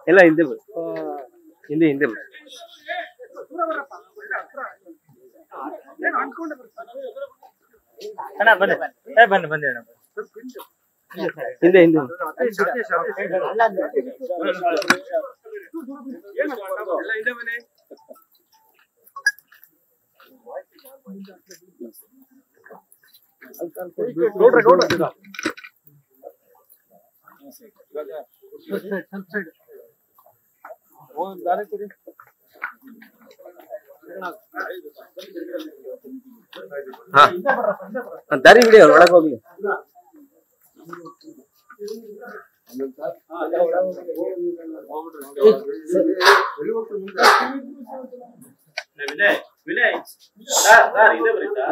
ಎಲ್ಲ ಹಿಂದೆ ಬರ್ ಹಿಂದೆ ಹಿಂದೆ ಬರ್ ಅಣ್ಣ ಬನ್ನಿ ಏ ಬನ್ನಿ ಬನ್ನಿ ಅಣ್ಣ ಹಿಂದೆ ಹಿಂದೆ ಹಾ ದಾರಿ ಬಿಡಿ ಅವ್ರು ಒಳಗೆ ಹೋಗ್ಲಿ ವಿನಯ್ ವಿನಯ್ ಸರ್ ಸರ್ ಇದೆ ಬರೀತಾ